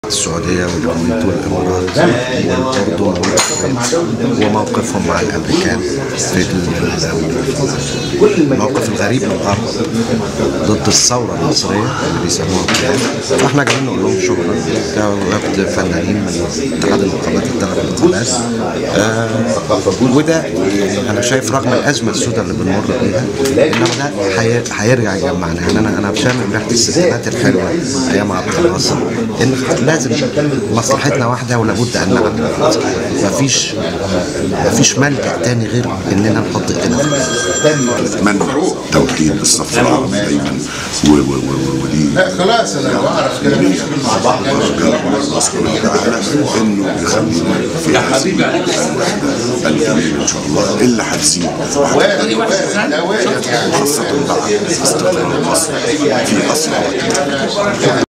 السعودية والكويت والإمارات والأردن والكويت وموقفهم مع الأمريكان في ال- الموقف الغريب من الغرب ضد الثورة المصرية اللي بيسموها القيام فاحنا جايين نقول لهم شكرا ده وفد فنانين من اتحاد النقابات الثلاث نقابات آه وده انا شايف رغم الازمه السوداء اللي بنمر بيها انما ده حي- هيرجع يجمعنا يعني انا انا شامم ريحه الستينات الحلوه ايام عبد الناصر ان لازم مصلحتنا واحده ولابد ان نعمل مفيش مفيش ملجا تاني غير اننا نحط ايدينا في الأرض. نتمنى توحيد الصف العربي دايما و- و- و- ودي لا خلاص انا بعرف كده نشتغل مع بعض رجاء الله سبحانه وتعالى انه يخلينا في هذه الوحده الجميله ان شاء الله اللي هتزيد وارد وارد ده وارد يعني خاصه بعد استقرار مصر في اسرع وقت